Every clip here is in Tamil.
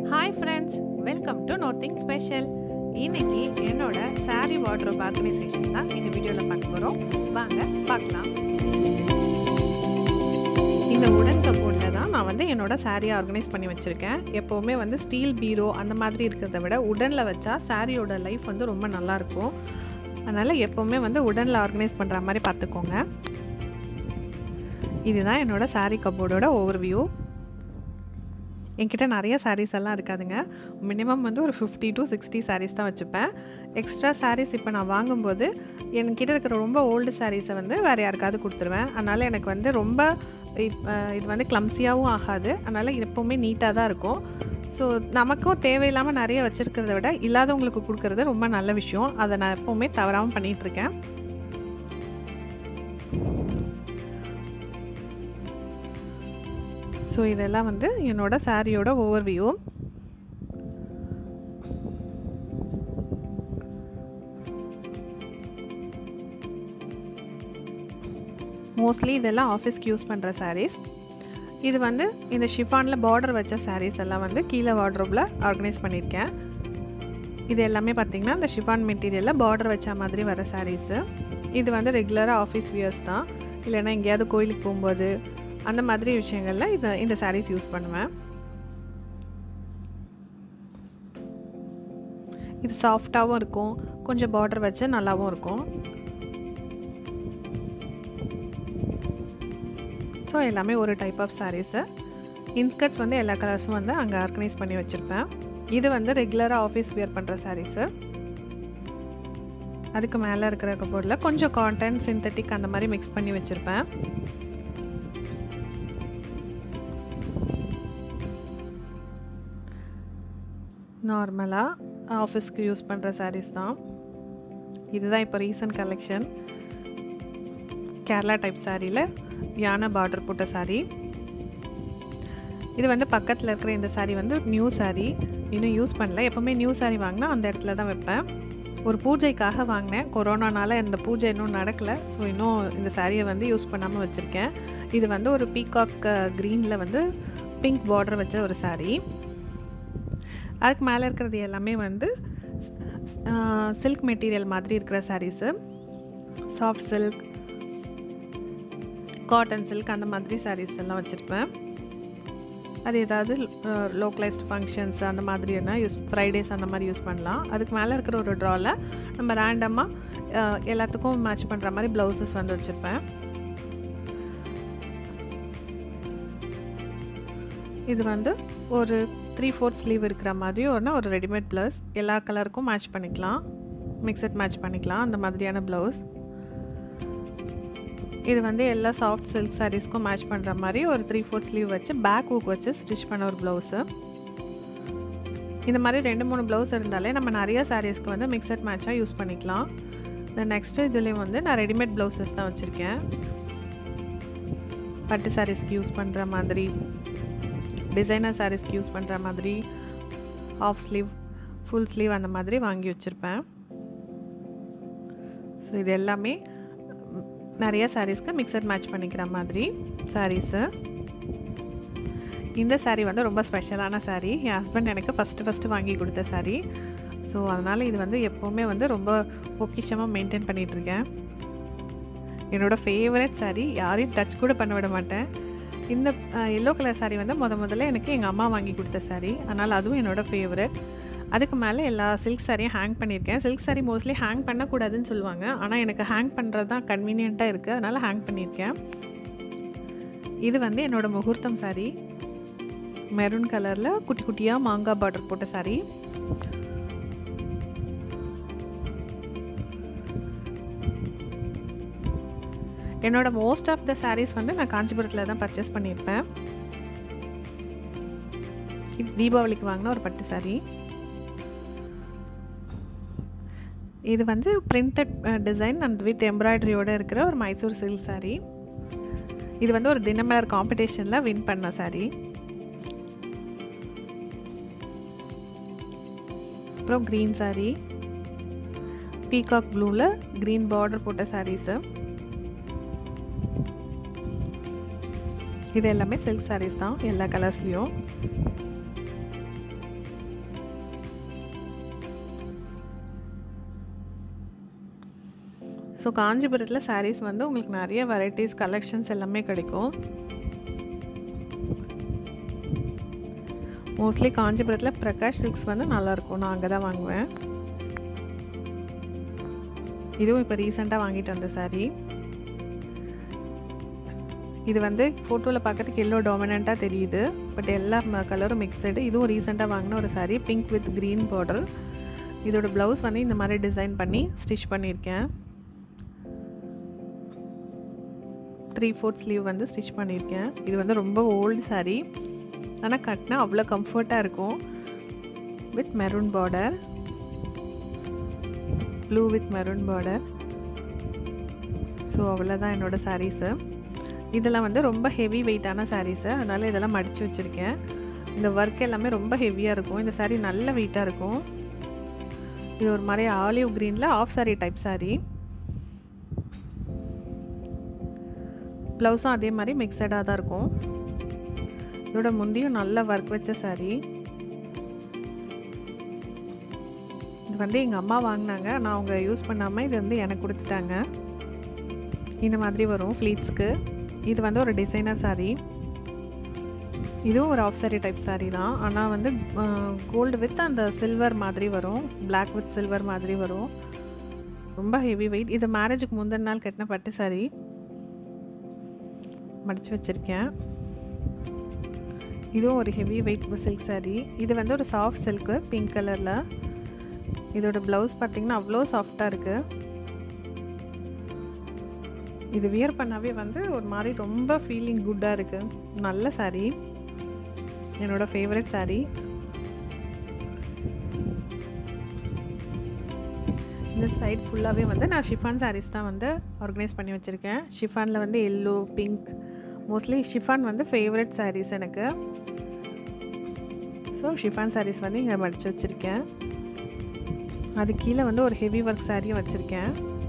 hi friends welcome to nothing special இன்னைக்கு என்னோட சாரீ வார்ட்ரோப் ஆர்கனைசேஷன் தான் இந்த வீடியோவில் பார்க்க போகிறோம் வாங்க பார்க்கலாம் இந்த உடன் கபோர்டில் தான் நான் வந்து என்னோட சாரியை ஆர்கனைஸ் பண்ணி வச்சுருக்கேன் எப்போவுமே வந்து ஸ்டீல் பீரோ அந்த மாதிரி இருக்கிறத விட உடனில் வச்சா சாரியோட லைஃப் வந்து ரொம்ப நல்லாயிருக்கும் அதனால் எப்போவுமே வந்து உடனில் ஆர்கனைஸ் பண்ணுற மாதிரி பார்த்துக்கோங்க இதுதான் என்னோடய சாரீ கபோர்டோட ஓவர் வியூ என்கிட்ட நிறைய சாரீஸ் எல்லாம் இருக்காதுங்க மினிமம் வந்து ஒரு ஃபிஃப்டி டு சிக்ஸ்டி சாரீஸ் தான் வச்சுப்பேன் எக்ஸ்ட்ரா சாரீஸ் இப்போ நான் வாங்கும்போது என்கிட்ட இருக்கிற ரொம்ப ஓல்டு சாரீஸை வந்து வேறு யாருக்காவது கொடுத்துருவேன் அதனால் எனக்கு வந்து ரொம்ப இது வந்து கிளம்ஸியாகவும் ஆகாது அதனால் எப்போவுமே நீட்டாக தான் இருக்கும் ஸோ நமக்கும் தேவையில்லாமல் நிறைய வச்சுருக்கிறத விட இல்லாதவங்களுக்கு கொடுக்கறது ரொம்ப நல்ல விஷயம் அதை நான் எப்போவுமே தவறாமல் பண்ணிகிட்ருக்கேன் ஸோ இதெல்லாம் வந்து என்னோட சாரியோட ஓவர் வியூ மோஸ்ட்லி இதெல்லாம் ஆஃபீஸ்க்கு யூஸ் பண்ணுற சாரீஸ் இது வந்து இந்த ஷிஃபானில் பார்டர் வச்ச சாரீஸ் எல்லாம் வந்து கீழே வார்ட்ரோப்பில் ஆர்கனைஸ் பண்ணியிருக்கேன் இது எல்லாமே பார்த்திங்கன்னா இந்த ஷிஃபான் மெட்டீரியலில் பார்டர் வச்ச மாதிரி வர சாரீஸு இது வந்து ரெகுலராக ஆஃபீஸ் வியர்ஸ் தான் இல்லைன்னா எங்கேயாவது கோயிலுக்கு போகும்போது அந்த மாதிரி விஷயங்களில் இதை இந்த சாரீஸ் யூஸ் பண்ணுவேன் இது சாஃப்டாகவும் இருக்கும் கொஞ்சம் பார்டர் வச்சு நல்லாவும் இருக்கும் ஸோ எல்லாமே ஒரு டைப் ஆஃப் சாரீஸு இன்ஸ்கர்ட்ஸ் வந்து எல்லா கலர்ஸும் வந்து அங்கே ஆர்கனைஸ் பண்ணி வச்சுருப்பேன் இது வந்து ரெகுலராக ஆஃபீஸ் வியர் பண்ணுற சாரீஸு அதுக்கு மேலே இருக்கிற கபோர்டில் கொஞ்சம் காட்டன் சிந்தட்டிக் அந்த மாதிரி மிக்ஸ் பண்ணி வச்சுருப்பேன் நார்மலாக ஆஃபீஸ்க்கு யூஸ் பண்ணுற சாரீஸ் தான் இதுதான் இப்போ ரீசன்ட் கலெக்ஷன் கேரளா டைப் சாரியில் யானை பார்டர் போட்ட சாரீ இது வந்து பக்கத்தில் இருக்கிற இந்த சாரீ வந்து நியூ சாரீ இன்னும் யூஸ் பண்ணல எப்போவுமே நியூ சாரீ வாங்கினா அந்த இடத்துல தான் வைப்பேன் ஒரு பூஜைக்காக வாங்கினேன் கொரோனானால இந்த பூஜை இன்னும் நடக்கலை ஸோ இன்னும் இந்த சாரியை வந்து யூஸ் பண்ணாமல் வச்சுருக்கேன் இது வந்து ஒரு பீகாக் க்ரீனில் வந்து பிங்க் பார்டர் வச்ச ஒரு சாரீ அதுக்கு மேலே இருக்கிறது எல்லாமே வந்து சில்க் மெட்டீரியல் மாதிரி இருக்கிற saris soft silk cotton silk அந்த மாதிரி சாரீஸ் எல்லாம் வச்சுருப்பேன் அது ஏதாவது லோக்கலைஸ்ட் ஃபங்க்ஷன்ஸ் அந்த மாதிரினா யூஸ் ஃப்ரைடேஸ் அந்த மாதிரி யூஸ் பண்ணலாம் அதுக்கு மேலே இருக்கிற ஒரு ட்ராவில் நம்ம ரேண்டமாக எல்லாத்துக்கும் மேட்ச் பண்ணுற மாதிரி ப்ளவுசஸ் வந்து வச்சுருப்பேன் இது வந்து ஒரு த்ரீ ஃபோர்த் ஸ்லீவ் இருக்கிற மாதிரி ஒன்று ஒரு ரெடிமேட் ப்ளவுஸ் எல்லா கலருக்கும் மேட்ச் பண்ணிக்கலாம் மிக்சட் மேட்ச் பண்ணிக்கலாம் அந்த மாதிரியான ப்ளவுஸ் இது வந்து எல்லா சாஃப்ட் சில்க் சாரீஸ்க்கும் மேட்ச் பண்ணுற மாதிரி ஒரு த்ரீ ஃபோர்த் ஸ்லீவ் வச்சு பேக் ஹூக் வச்சு ஸ்டிச் பண்ண ஒரு ப்ளவுஸு இந்த மாதிரி ரெண்டு மூணு ப்ளவுஸ் இருந்தாலே நம்ம நிறைய சாரீஸ்க்கு வந்து மிக்சட் மேட்சாக யூஸ் பண்ணிக்கலாம் இந்த நெக்ஸ்ட்டு இதுலேயும் வந்து நான் ரெடிமேட் ப்ளவுசஸ் தான் வச்சுருக்கேன் பட்டு சாரீஸ்க்கு யூஸ் பண்ணுற மாதிரி டிசைனர் சாரீஸ்க்கு யூஸ் பண்ணுற மாதிரி ஆஃப் ஸ்லீவ் ஃபுல் ஸ்லீவ் அந்த மாதிரி வாங்கி வச்சுருப்பேன் ஸோ இது எல்லாமே நிறைய சாரீஸ்க்கு மிக்சட் மேட்ச் பண்ணிக்கிற மாதிரி சாரீஸு இந்த சாரீ வந்து ரொம்ப ஸ்பெஷலான சாரீ என் ஹஸ்பண்ட் எனக்கு ஃபஸ்ட்டு ஃபஸ்ட்டு வாங்கி கொடுத்த சாரீ ஸோ அதனால் இது வந்து எப்போவுமே வந்து ரொம்ப பொக்கிஷமாக மெயின்டைன் பண்ணிகிட்ருக்கேன் என்னோடய ஃபேவரட் சாரீ யாரையும் டச் கூட பண்ண விட மாட்டேன் இந்த எல்லோ கலர் சாரீ வந்து முத முதல்ல எனக்கு எங்கள் அம்மா வாங்கி கொடுத்த சாரீ அதனால் அதுவும் என்னோடய ஃபேவரட் அதுக்கு மேலே எல்லா சில்க் சாரியும் ஹேங் பண்ணியிருக்கேன் சில்க் சாரீ மோஸ்ட்லி ஹேங் பண்ணக்கூடாதுன்னு சொல்லுவாங்க ஆனால் எனக்கு ஹேங் பண்ணுறது தான் கன்வீனியண்ட்டாக இருக்குது அதனால் ஹேங் பண்ணியிருக்கேன் இது வந்து என்னோடய முகூர்த்தம் சாரீ மெரூன் கலரில் குட்டி குட்டியாக மாங்காய் பார்டர் போட்ட சாரீ என்னோட மோஸ்ட் ஆஃப் த சாரீஸ் வந்து நான் காஞ்சிபுரத்தில் தான் பர்ச்சேஸ் பண்ணியிருப்பேன் தீபாவளிக்கு வாங்கின ஒரு பட்டு சாரீ இது வந்து பிரிண்டட் டிசைன் அண்ட் வித் எம்ப்ராய்டரியோடு இருக்கிற ஒரு மைசூர் சில்க் சாரீ இது வந்து ஒரு தினமலர் காம்படிஷனில் வின் பண்ண சாரீ அப்புறம் க்ரீன் சாரீ பீகாக் ப்ளூவில் க்ரீன் பார்டர் போட்ட சாரீஸு இது எல்லாமே சில்க் சாரீஸ் தான் எல்லா கலர்ஸ்லேயும் ஸோ காஞ்சிபுரத்தில் சாரீஸ் வந்து உங்களுக்கு நிறைய வெரைட்டிஸ் கலெக்ஷன்ஸ் எல்லாமே கிடைக்கும் மோஸ்ட்லி காஞ்சிபுரத்தில் பிரகாஷ் சில்க்ஸ் வந்து நல்லாயிருக்கும் நான் அங்கே தான் வாங்குவேன் இதுவும் இப்போ ரீசெண்டாக வாங்கிட்டு வந்த சாரீ இது வந்து ஃபோட்டோவில் பார்க்கறதுக்கு எல்லோ டாமினண்ட்டாக தெரியுது பட் எல்லா கலரும் மிக்சடு இதுவும் ரீசெண்டாக வாங்கின ஒரு sari pink with green border இதோட ப்ளவுஸ் வந்து இந்த மாதிரி டிசைன் பண்ணி ஸ்டிச் பண்ணியிருக்கேன் த்ரீ ஃபோர்த் ஸ்லீவ் வந்து ஸ்டிச் பண்ணியிருக்கேன் இது வந்து ரொம்ப ஓல்டு சாரீ ஆனால் கட்டினா அவ்வளோ கம்ஃபர்ட்டாக இருக்கும் with maroon border blue with maroon border so அவ்வளோதான் என்னோடய சாரீஸு இதெல்லாம் வந்து ரொம்ப ஹெவி வெயிட்டான சாரீஸு அதனால் இதெல்லாம் மடித்து வச்சுருக்கேன் இந்த ஒர்க் எல்லாமே ரொம்ப ஹெவியாக இருக்கும் இந்த சாரீ நல்ல வெயிட்டாக இருக்கும் இது ஒரு மாதிரி ஆலிவ் க்ரீனில் ஆஃப் சாரீ டைப் சாரீ ப்ளவுஸும் அதே மாதிரி மிக்சடாக தான் இருக்கும் இதோட முந்தியும் நல்ல ஒர்க் வச்ச சாரீ இது வந்து எங்கள் அம்மா வாங்கினாங்க நான் அவங்க யூஸ் பண்ணாமல் இது வந்து எனக்கு கொடுத்துட்டாங்க இந்த மாதிரி வரும் ஃப்ளீட்ஸ்க்கு இது வந்து ஒரு டிசைனர் சாரீ இதுவும் ஒரு ஆஃப் சாரீ டைப் சாரீ தான் ஆனால் வந்து கோல்டு வித் அந்த சில்வர் மாதிரி வரும் பிளாக் வித் சில்வர் மாதிரி வரும் ரொம்ப ஹெவி வெயிட் இது மேரேஜுக்கு முந்தின நாள் கட்டின பட்டு சாரீ மடித்து வச்சுருக்கேன் இதுவும் ஒரு ஹெவி வெயிட் சில்க் சாரீ இது வந்து ஒரு சாஃப்ட் சில்க்கு பிங்க் கலரில் இதோட ப்ளவுஸ் பார்த்திங்கன்னா அவ்வளோ சாஃப்டாக இருக்குது இது வியர் பண்ணாவே வந்து ஒரு மாதிரி ரொம்ப ஃபீலிங் குட்டாக இருக்குது நல்ல சாரீ என்னோடய ஃபேவரட் சாரீ இந்த சைட் ஃபுல்லாகவே வந்து நான் ஷிஃபான் சாரீஸ் தான் வந்து ஆர்கனைஸ் பண்ணி வச்சுருக்கேன் ஷிஃபானில் வந்து எல்லோ பிங்க் மோஸ்ட்லி ஷிஃபான் வந்து ஃபேவரட் சாரீஸ் எனக்கு ஸோ ஷிஃபான் சாரீஸ் வந்து இங்கே மடித்து வச்சுருக்கேன் அது கீழே வந்து ஒரு ஹெவி ஒர்க் சாரியும் வச்சுருக்கேன்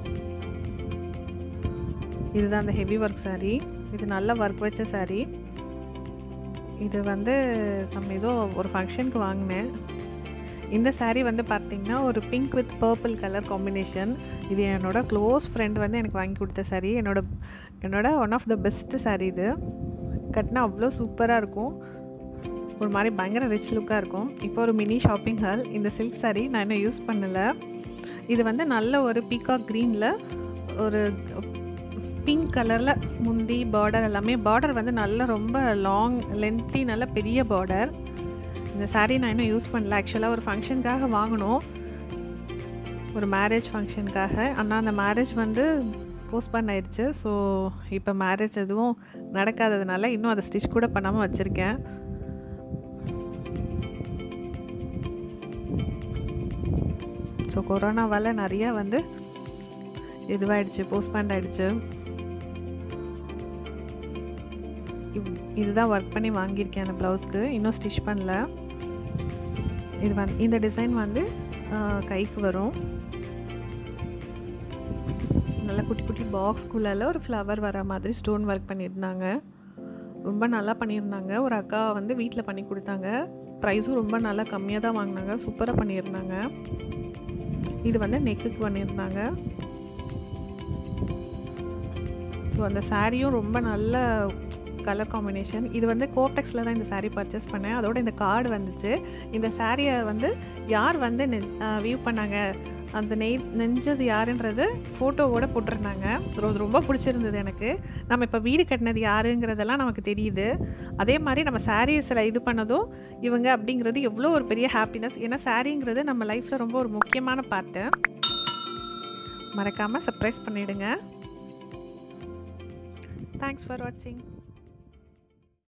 இதுதான் அந்த ஹெவி ஒர்க் சாரீ இது நல்ல ஒர்க் வச்ச சாரீ இது வந்து சம் ஏதோ ஒரு ஃபங்க்ஷனுக்கு வாங்கினேன் இந்த சாரீ வந்து பார்த்திங்கன்னா ஒரு pink with purple colour combination இது என்னோட க்ளோஸ் ஃப்ரெண்ட் வந்து எனக்கு வாங்கி கொடுத்த சாரீ என்னோட என்னோட one of the best sari இது கட்டினா அவ்வளோ சூப்பராக இருக்கும் ஒரு மாதிரி பயங்கர ரிச் லுக்காக இருக்கும் இப்போ ஒரு மினி ஷாப்பிங் ஹால் இந்த சில்க் சாரீ நான் இன்னும் யூஸ் பண்ணலை இது வந்து நல்ல ஒரு பீகாக் க்ரீனில் ஒரு பிங்க் கலரில் முந்தி பார்டர் எல்லாமே பார்டர் வந்து நல்ல ரொம்ப லாங் லென்த்தி நல்ல பெரிய பார்டர் இந்த சாரீ நான் இன்னும் யூஸ் பண்ணல ஆக்சுவலாக ஒரு ஃபங்க்ஷனுக்காக வாங்கினோம் ஒரு மேரேஜ் ஃபங்க்ஷனுக்காக ஆனால் அந்த மேரேஜ் வந்து போஸ்ட்பன் ஆயிடுச்சு ஸோ இப்போ மேரேஜ் எதுவும் நடக்காததுனால இன்னும் அதை ஸ்டிச் கூட பண்ணாமல் வச்சுருக்கேன் ஸோ கொரோனாவால் நிறையா வந்து இதுவாகிடுச்சு போஸ்ட்பேண்ட் ஆகிடுச்சு இதுதான் ஒர்க் பண்ணி வாங்கியிருக்கேன் அந்த ப்ளவுஸ்க்கு இன்னும் ஸ்டிச் பண்ணல இது வந்து இந்த டிசைன் வந்து கைக்கு வரும் நல்லா குட்டி குட்டி பாக்ஸ்குள்ளால ஒரு ஃப்ளவர் வர மாதிரி ஸ்டோன் ஒர்க் பண்ணியிருந்தாங்க ரொம்ப நல்லா பண்ணியிருந்தாங்க ஒரு அக்கா வந்து வீட்டில் பண்ணி கொடுத்தாங்க ப்ரைஸும் ரொம்ப நல்லா கம்மியாக தான் வாங்கினாங்க சூப்பராக பண்ணியிருந்தாங்க இது வந்து நெக்குக்கு பண்ணியிருந்தாங்க ஸோ அந்த சாரியும் ரொம்ப நல்ல கலர் காம்பினேஷன் இது வந்து கோப்டெக்ஸில் தான் இந்த சாரீ பர்ச்சேஸ் பண்ணேன் அதோட இந்த கார்டு வந்துச்சு இந்த சாரியை வந்து யார் வந்து வியூ பண்ணாங்க அந்த நெய் நெஞ்சது யாருன்றது ஃபோட்டோவோட போட்டிருந்தாங்க அது ரொம்ப பிடிச்சிருந்தது எனக்கு நம்ம இப்போ வீடு கட்டினது யாருங்கிறதெல்லாம் நமக்கு தெரியுது அதே மாதிரி நம்ம சாரீஸில் இது பண்ணதும் இவங்க அப்படிங்கிறது எவ்வளோ ஒரு பெரிய ஹாப்பினஸ் ஏன்னா சாரீங்கிறது நம்ம லைஃப்பில் ரொம்ப ஒரு முக்கியமான பார்ட்டு மறக்காமல் சர்ப்ரைஸ் பண்ணிவிடுங்க தேங்க்ஸ் ஃபார் வாட்சிங்